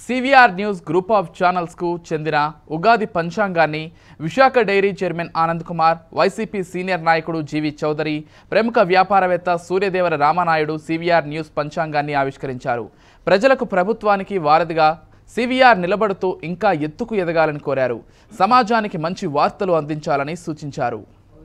CVR news group of ఛానల్స్కు చెందిన ఉగాది పంచాంగాన్ని Visakha dairy chairman Anand Kumar YCP senior నాయకుడు జీవి చౌదరి ప్రముఖ వ్యాపారవేత్త సూర్యదేవర రామనాయుడు సివిఆర్ న్యూస్ పంచాంగాన్ని ఆవిష్కరించారు ప్రజలకు ప్రభుత్వానికి వారధిగా సివిఆర్ నిలబడుతూ ఇంకా ఎత్తుకు ఎదగాలని కోరారు సమాజానికి మంచి వార్తలు అందించాలని సూచించారు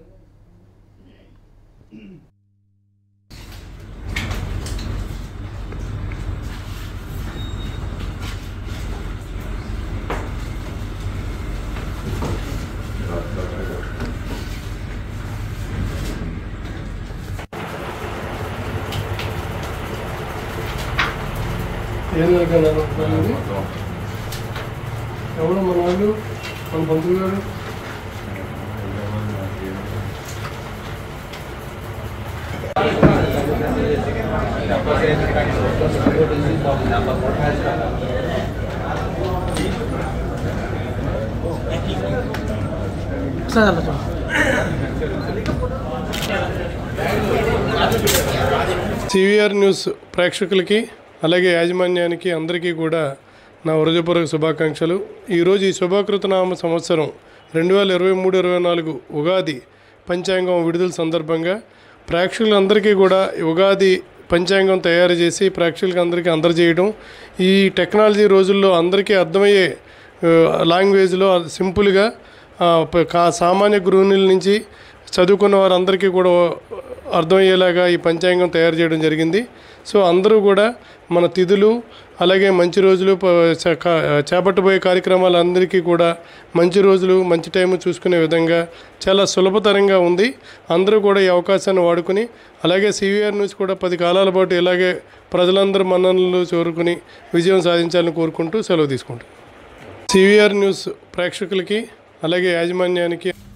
ఏం జరగాలి ఎవరు మన వాళ్ళు మన పంతులు గారు సివిఆర్ న్యూస్ ప్రేక్షకులకి అలాగే యాజమాన్యానికి అందరికీ కూడా నా హృదయపూర్వక శుభాకాంక్షలు ఈరోజు ఈ శుభాకృతనామ సంవత్సరం రెండు వేల ఇరవై మూడు ఇరవై నాలుగు ఉగాది పంచాంగం విడుదల సందర్భంగా ప్రేక్షకులందరికీ కూడా ఈ ఉగాది పంచాంగం తయారు చేసి ప్రేక్షకులకి అందరికీ అందజేయడం ఈ టెక్నాలజీ రోజుల్లో అందరికీ అర్థమయ్యే ఆ, లాంగ్వేజ్లో సింపుల్గా ఆ, ప- కా సామాన్య గృహిణుల నుంచి చదువుకున్న వారందరికీ కూడా అర్థమయ్యేలాగా ఈ పంచాంగం తయారు చేయడం జరిగింది సో అందరూ కూడా మన తిథులు అలాగే మంచి రోజులు ప- చ- కా- చేపట్టబోయే కార్యక్రమాలందరికీ కూడా మంచి రోజులు మంచి టైం చూసుకునే విధంగా చాలా సులభతరంగా ఉంది అందరూ కూడా ఈ అవకాశాన్ని వాడుకుని అలాగే సివిఆర్ న్యూస్ కూడా పది కాలాల పాటు ఇలాగే ప్రజలందరూ మన్ననలు చేరుకుని విజయం సాధించాలని కోరుకుంటూ సెలవు తీసుకుంటాం సివిఆర్ న్యూస్ ప్రేక్షకులకి అలాగే యాజమాన్యానికి